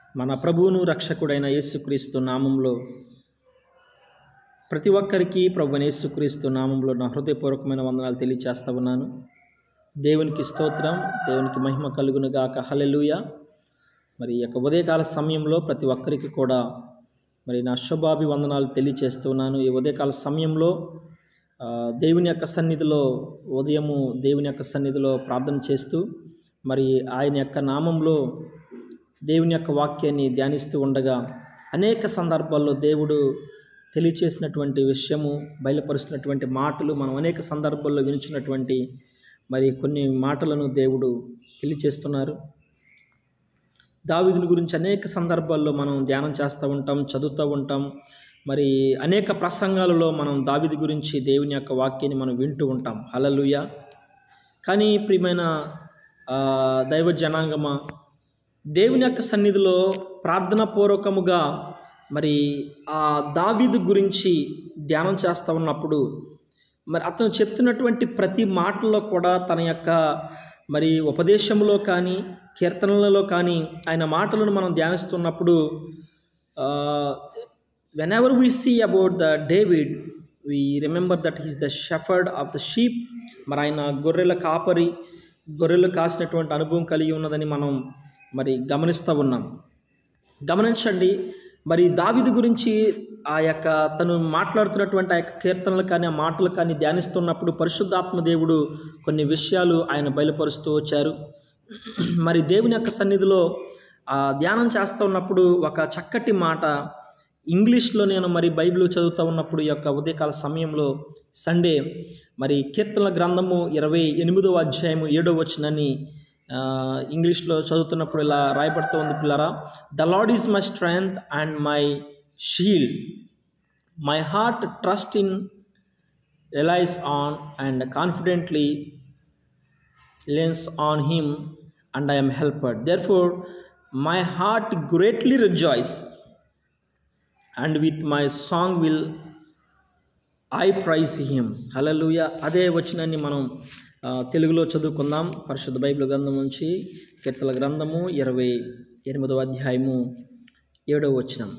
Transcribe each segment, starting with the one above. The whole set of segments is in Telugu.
మన ప్రభువును రక్షకుడైన యేసుక్రీస్తు నామంలో ప్రతి ఒక్కరికి ప్రభు యేసుక్రీస్తు నామంలో నా హృదయపూర్వకమైన వందనాలు తెలియచేస్తా ఉన్నాను దేవునికి స్తోత్రం దేవునికి మహిమ కలుగును గాక హల్లెలూయ మరి ఈ యొక్క ఉదయకాల సమయంలో ప్రతి ఒక్కరికి కూడా మరి నా శుభాభివందనాలు తెలియచేస్తున్నాను ఈ ఉదయకాల సమయంలో ఆ, దేవుని యొక్క సన్నిధిలో ఉదయము దేవుని యొక్క సన్నిధిలో ప్రార్థన చేస్తూ మరి ఆయన యొక్క నామంలో దేవుని యొక్క వాక్యాన్ని ధ్యానిస్తూ ఉండగా అనేక సందర్భాల్లో దేవుడు తెలియచేసినటువంటి విషయము బయలుపరుస్తున్నటువంటి మాటలు మనం అనేక సందర్భాల్లో వినిచినటువంటి మరి కొన్ని మాటలను దేవుడు తెలియచేస్తున్నారు దావీదుని గురించి అనేక సందర్భాల్లో మనం ధ్యానం చేస్తూ ఉంటాం చదువుతూ ఉంటాం మరి అనేక ప్రసంగాలలో మనం దావీదు గురించి దేవుని యొక్క వాక్యాన్ని మనం వింటూ ఉంటాం హలలుయ కానీ ప్రియమైన ఆ, దైవ జనాంగమా దేవుని యొక్క సన్నిధిలో ప్రార్థన పూర్వకముగా మరి ఆ దావీదు గురించి ధ్యానం చేస్తూ ఉన్నప్పుడు మరి అతను చెప్తున్నటువంటి ప్రతి మాటల్లో కూడా తన యొక్క మరి ఉపదేశంలో కానీ కీర్తనలలో కానీ ఆయన మాటలను మనం ధ్యానిస్తున్నప్పుడు whenever we see about the David we remember that he's the shepherd of the sheep మరి ఆయన గొర్రెల కాపరి గొర్రెలు కాసినటువంటి అనుభవం కలిగి ఉన్నదని మనం మరి గమనిస్తూ ఉన్నాం గమనించండి మరి దావిది గురించి ఆ యొక్క తను మాట్లాడుతున్నటువంటి ఆ యొక్క కీర్తనలు కానీ ఆ మాటలు కానీ ధ్యానిస్తున్నప్పుడు పరిశుద్ధాత్మ దేవుడు కొన్ని విషయాలు ఆయన బయలుపరుస్తూ వచ్చారు మరి దేవుని యొక్క సన్నిధిలో ఆ ధ్యానం చేస్తూ ఉన్నప్పుడు ఒక చక్కటి మాట ఇంగ్లీష్లో నేను మరి బైబిల్ చదువుతూ ఉన్నప్పుడు ఈ యొక్క ఉదయకాల సమయంలో సండే మరి కీర్తనల గ్రంథము ఇరవై ఎనిమిదవ అధ్యాయము ఏడో వచ్చినని ఆ, ఇంగ్లీష్లో చదువుతున్నప్పుడు ఇలా రాయబడుతూ ఉంది పిల్లరా the Lord is my strength and my shield my heart trust in relies on and confidently leans on him and I am helped. Therefore, my heart greatly rejoice, and with my song will I praise him. Hallelujah అదే వచనాన్ని మనం ఆ, తెలుగులో చదువుకుందాం పరిశుద్ధ బైబిల్ గ్రంథం నుంచి కీర్తన గ్రంథము ఇరవై ఎనిమిదవ అధ్యాయము ఏడవ వచనం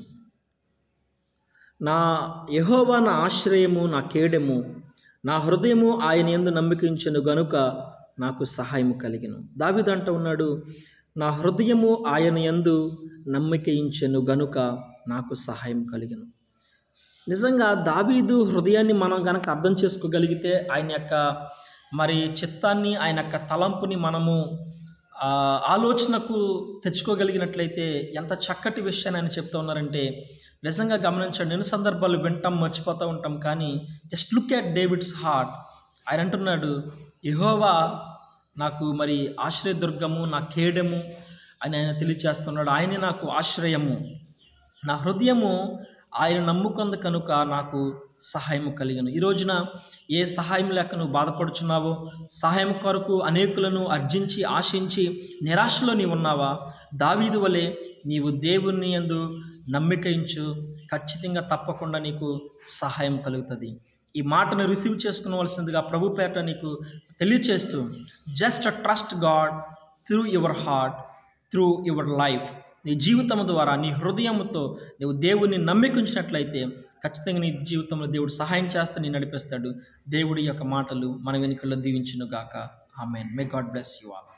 నా యెహోవా నా ఆశ్రయము నా కేడెము నా హృదయము ఆయన ఎందు నమ్మికించను గనుక నాకు సహాయము కలిగిను దావిదంట ఉన్నాడు నా హృదయము ఆయన ఎందు నమ్మికయించెను గనుక నాకు సహాయం కలిగిను నిజంగా దావీదు హృదయాన్ని మనం గనక అర్థం చేసుకోగలిగితే ఆయన యొక్క మరి చిత్తాన్ని ఆయన యొక్క తలంపుని మనము ఆ, ఆలోచనకు తెచ్చుకోగలిగినట్లయితే ఎంత చక్కటి విషయాన్ని ఆయన చెప్తూ ఉన్నారంటే నిజంగా గమనించండి ఎన్ని సందర్భాలు వింటాం మర్చిపోతూ ఉంటాం కానీ just look at David's heart ఆయన అంటున్నాడు యెహోవా నాకు మరి ఆశ్రయదుర్గము నా కేడము అని ఆయన తెలియచేస్తున్నాడు ఆయనే నాకు ఆశ్రయము నా హృదయము ఆయన నమ్ముకుంది కనుక నాకు సహాయము కలిగను ఈ రోజున ఏ సహాయం లేక నువ్వు బాధపడుచున్నావో సహాయం కొరకు అనేకులను అర్జించి ఆశించి నిరాశలో నీవు ఉన్నావా దావీదు వలె నీవు దేవుని యందు నమ్మికయించు ఖచ్చితంగా తప్పకుండా నీకు సహాయం కలుగుతుంది ఈ మాటను రిసీవ్ చేసుకునవలసిందిగా ప్రభు పేట నీకు తెలియచేస్తూ just trust God through your heart through your life నీ జీవితం ద్వారా నీ హృదయంతో నువ్వు దేవుని నమ్మికించినట్లయితే ఖచ్చితంగా నీ జీవితంలో దేవుడు సహాయం చేస్తే నేను నడిపిస్తాడు దేవుడి యొక్క మాటలు మన వెనుకల్లో దీవించును గాక amen may God bless you all